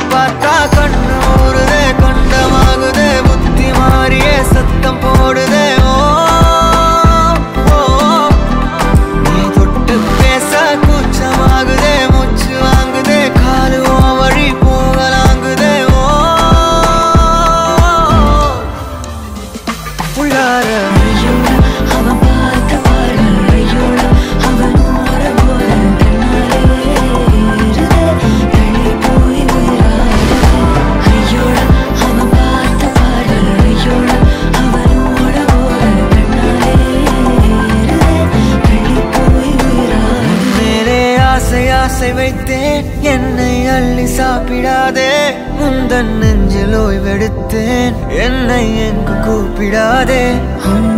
பார்த்தா கண்ணு ஊறுதே கண்டமாகுதே புத்தி மாறியே சத்தம் போடுதே ஓ ஓ, நீ தொட்டு பேச கூச்சமாகுதே மூச்சு வாங்குதே காலு உன் வழி போகலாங்குதே ஓ உள்ளார ஐயோடா அவன் பார்த்த பார்வை ஐயோடா அவன் ஓர போல கண்ணாலே ஏறுதே தள்ளி போய் உயிராடுதே ஐயோடா அவன் பார்த்த பார்வை ஐயோடா அவன் ஓர போல கண்ணாலே ஏறுதே தள்ளி போய் உயிராடுதே மேலே ஆசை ஆசை வைத்தேன் என்னை அள்ளி சாப்பிடாதே முந்தன் நெஞ்சில் ஓய்வெடுத்தேன் என்னை எங்கு கூப்பிடாதே உன்